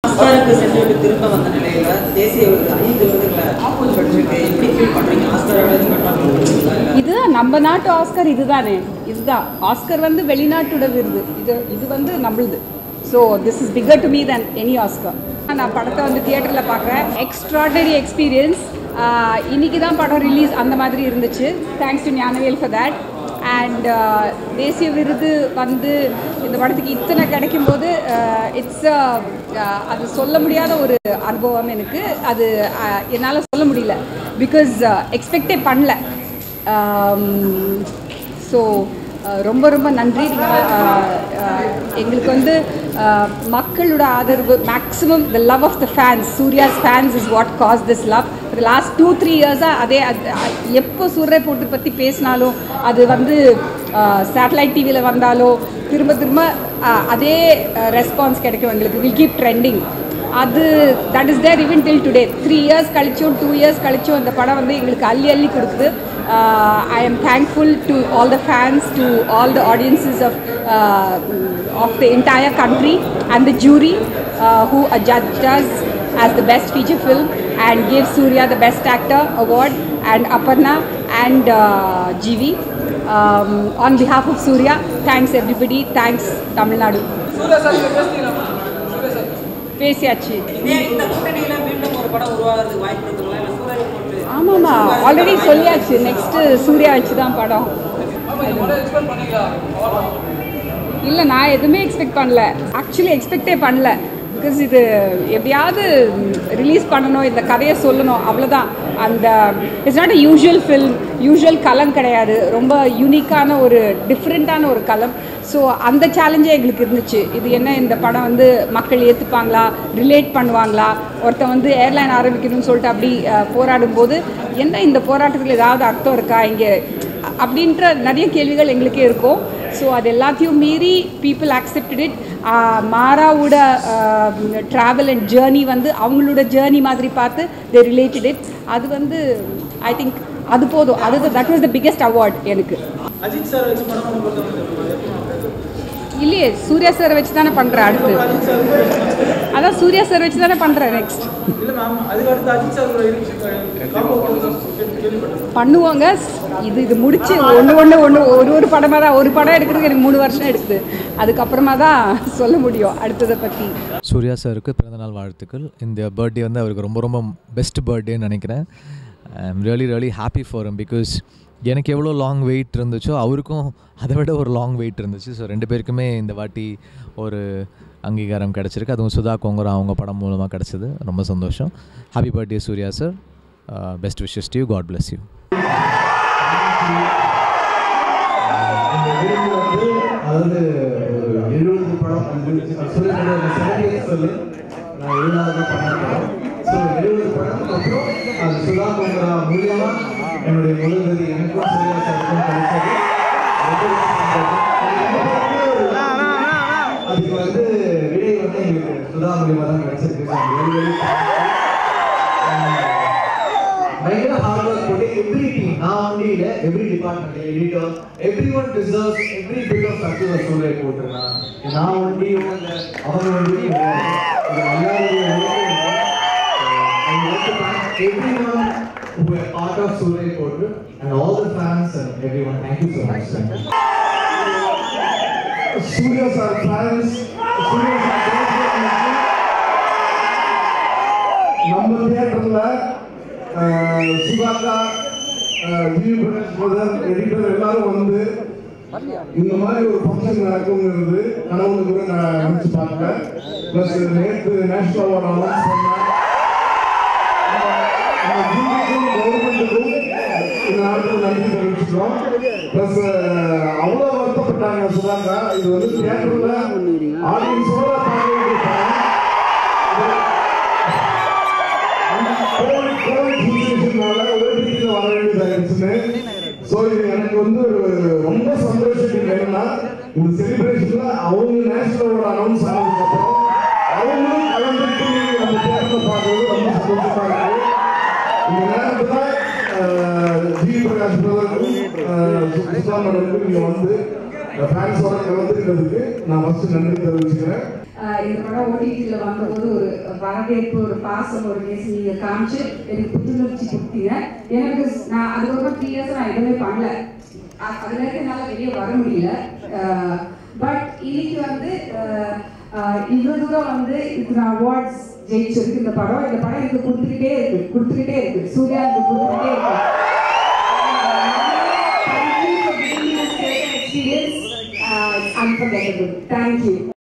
ஆஸ்காருக்கு சென்றுவிட்டு திரும்ப வந்த நிலையில தேசிய விருது ஐந்து விருதுகளை பெற்றிருக்கு எப்படி ஃபீல் பண்றீங்க ஆஸ்காரை விருது பெற்றாங்க இதுதான் நம்ம நாட்டு ஆஸ்கர் இதுதானே இதுதான் ஆஸ்கர் வந்து வெளிநாட்டோட விருது இது இது வந்து நம்மளுது so this is bigger to me than any Oscar நான் படத்தை வந்து தியேட்டரில் பார்க்குறேன் எக்ஸ்ட்ராடனரி எக்ஸ்பீரியன்ஸ் இன்னைக்கு தான் படம் ரிலீஸ் அந்த மாதிரி இருந்துச்சு thanks to Gnanavel for that and தேசிய விருது வந்து இந்த படத்துக்கு இத்தனை கிடைக்கும்போது இட்ஸ் அது சொல்ல முடியாத ஒரு அனுபவம் எனக்கு அது என்னால் சொல்ல முடியல பிகாஸ் எக்ஸ்பெக்டே பண்ணல ஸோ ரொம்ப ரொம்ப நன்றி நீங்கள் எங்களுக்கு வந்து அஹ், மக்களோட ஆதரவு maximum the love of the fans Suriya's fans is what cause this love last two three இயர்ஸாக அதே அது- அ- எப்போ சூரிய போட்டு பற்றி பேசினாலும் அது வந்து சேட்டலைட் டிவியில் வந்தாலோ திரும்ப திரும்ப அஹ், அதே ரெஸ்பான்ஸ் கிடைக்கும் எங்களுக்கு வில் கீப் ட்ரெண்டிங் அது that is there even till today three years கழிச்சும் டூ இயர்ஸ் கழிச்சும் அந்த படம் வந்து எங்களுக்கு அள்ளி அள்ளி கொடுக்குது I am thankful to all the fans to all the audiences of of the entire country and the jury who judged us as the best feature film and gave Surya the best actor award and Aparna and uh, GV. Um, on behalf of Surya, thanks everybody. Thanks Tamil Nadu. பேசியாச்சு ஏன் இந்த கூட்டணியில மீண்டும் ஒரு படம் உருவாகிறதுக்கு வாய்ப்பு இருக்குங்களா இல்லை சூரிய போட்டு ஆமாம்மா ஆல்ரெடி சொல்லியாச்சு நெக்ஸ்ட்டு சூர்யா வச்சு தான் படம் இல்லை நான் எதுவுமே எக்ஸ்பெக்ட் பண்ணல ஆக்சுவலி எக்ஸ்பெக்டே பண்ணல பிகாஸ் இது எப்படியாவது ரிலீஸ் பண்ணணும் இந்த கதையை சொல்லணும் அவ்வளோதான் அந்த it's not a usual film usual களம் கிடையாது ரொம்ப யூனிக்கான ஒரு டிஃப்ரெண்ட்டான ஒரு களம் ஸோ அந்த சேலஞ்சே எங்களுக்கு இருந்துச்சு இது என்ன இந்த படம் வந்து மக்கள் ஏற்றுப்பாங்களா ரிலேட் பண்ணுவாங்களா ஒருத்தன் வந்து ஏர்லைன் ஆரம்பிக்கணும்னு சொல்லிட்டு அப்படி அஹ், போராடும்போது என்ன இந்த போராட்டத்தில் ஏதாவது அர்த்தம் இருக்கா இங்கே அப்படின்ற நிறைய கேள்விகள் எங்களுக்கே இருக்கும் ஸோ அது எல்லாத்தையும் மீறி பீப்புள் அக்செப்டட் இட் மாராவோட ட்ராவல் அண்ட் ஜேர்னி வந்து அவங்களோட ஜேர்னி மாதிரி பார்த்து தே ரிலேட்டட் இட் அது வந்து ஐ திங்க் அது போதும் அது that was the biggest award எனக்கு அஜித் சார் வச்சு படம் பண்ண பொறுத்தவரை இல்லையே சூர்யா சார் வச்சு தானே பண்ணுறேன் அடுத்து அதான் சூர்யா சார் வச்சு தானே பண்ணுறேன் நெக்ஸ்ட் இல்லை மேம் அதுக்கு அடுத்து அஜித் சார் கூட காம்போ கேள்விப்பட்டேன் பண்ணுவாங்க இது இது முடிச்சு ஒன்று ஒன்று ஒன்று ஒரு ஒரு படமாக தான் ஒரு படம் எடுக்கிறதுக்கு எனக்கு மூணு வருஷம் எடுக்குது அதுக்கப்புறமா தான் சொல்ல முடியும் அடுத்ததை பற்றி சூர்யா சாருக்கு பிறந்தநாள் வாழ்த்துக்கள் இந்த பர்த்டே வந்து அவருக்கு ரொம்ப ரொம்ப பெஸ்ட் பர்த்டேன்னு நினைக்கிறேன் I am really really happy for him because எனக்கு எவ்வளோ லாங் வெயிட் இருந்துச்சோ அவருக்கும் அதை விட ஒரு லாங் வெயிட் இருந்துச்சு ஸோ ரெண்டு பேருக்குமே இந்த வாட்டி ஒரு அங்கீகாரம் கிடச்சிருக்கு அதுவும் சுதா கோங்கரா அவங்க படம் மூலமாக கிடச்சிது ரொம்ப சந்தோஷம் happy birthday Suriya sir best wishes to you God bless you அதாவது ஒரு எழுபது படம் சொல்லுங்க செவன்டி சொல்லு நான் எழுபதாவது பண்ணிருக்கேன் ஸோ எழுபது படத்துக்கு அப்புறம் அது சுதா கோங்கரா மூலியமா என்னுடைய முதல் விருது எனக்கும் சரியா சாருக்கும் கிடைச்சது ரொம்ப சந்தோஷம். அதுக்கு வந்து விடை வந்து எங்களுக்கு சுதா மூலியமா தான் கிடைச்சிருக்கு So, I'm very, very thankful. பயங்கர ஹார்ட் ஒர்க் போட்டு எவ்ரி டீம் நான் ஒன்லி இல்ல every department editor every one deserves every bit of success சூழலை போட்டுருந்தான் நான் ஒன்லி இல்ல அவங்க ஒன்லி இது எல்லாருடைய every one who are part of Surya Kotu and all the fans and everyone. Thank you so much. Thank you. Surya sir fans, Surya sir நம்ம தியேட்டர்ல சுகாக்கா G brother editor எல்லாரும் வந்து இந்த மாதிரி ஒரு ஃபங்க்ஷன் நடக்குங்கிறது கனவுல கூட நான் நினைச்சு பார்க்கல பிளஸ் நேற்று நேஷனல் அவார்டு அனௌன்ஸ் பண்ணேன் கவர்மெண்ட்டுக்கும் இந்த நாட்டுக்கு நன்றி தெரிவிச்சுக்கிறோம் பிளஸ் அவ்வளோ வருத்தப்பட்டாங்க சுதாக்கா இது வந்து தியேட்டர்ல ஆடியன்ஸோட பார்க்க வேண்டிய படம் கோவிட் கோவிட் சுச்சுவேஷனால ஓடிடியில் வர வேண்டியதாயிருச்சுன்னு ஸோ இது எனக்கு வந்து ஒரு ரொம்ப சந்தோஷம் என்னன்னா இந்த செலிப்ரேஷன்ல அவங்க நேஷனல் அனௌன்ஸ் ஆனதுக்கு அப்புறம் அவங்களும் கலந்துட்டு அந்த தேட்டரை பார்க்கறது ரொம்ப சந்தோஷமா இருக்கு இந்த நேரத்துல ஜி பிரகாஷ் பிரதருக்கும் சுதா மேடமுக்கும் இங்க வந்து ஃபேன்ஸோட கலந்துக்கிறதுக்கு நான் ஃபர்ஸ்ட் நன்றி தெரிவிச்சுக்கிறேன் ஆஹ் இந்த படம் ஓடிடியில் வந்தபோது ஒரு வரவேற்பு ஒரு பாசம் ஒரு நேசம் நீங்கள் காமிச்சு எனக்கு புத்துணர்ச்சி கொடுத்தீங்க எனக்கு நான் அதுக்கப்புறம் த்ரீ இயர்ஸ் நான் எதுவுமே பண்ணல அ- அதுல இருந்து என்னால் வெளியே வர முடியல பட் இன்னைக்கு வந்து ஆஹ் ஆஹ் இவ்வளவு தூரம் வந்து இத்தனை அவார்ட்ஸ் ஜெயிச்சிருக்கு இந்த படம் இந்த படம் எனக்கு கொடுத்துக்கிட்டே இருக்கு கொடுத்துக்கிட்டே இருக்கு சூர்யா எனக்கு கொடுத்துக்கிட்டே இருக்கு Thank you for giving me this great experience. Uh, it's unforgettable. Thank you.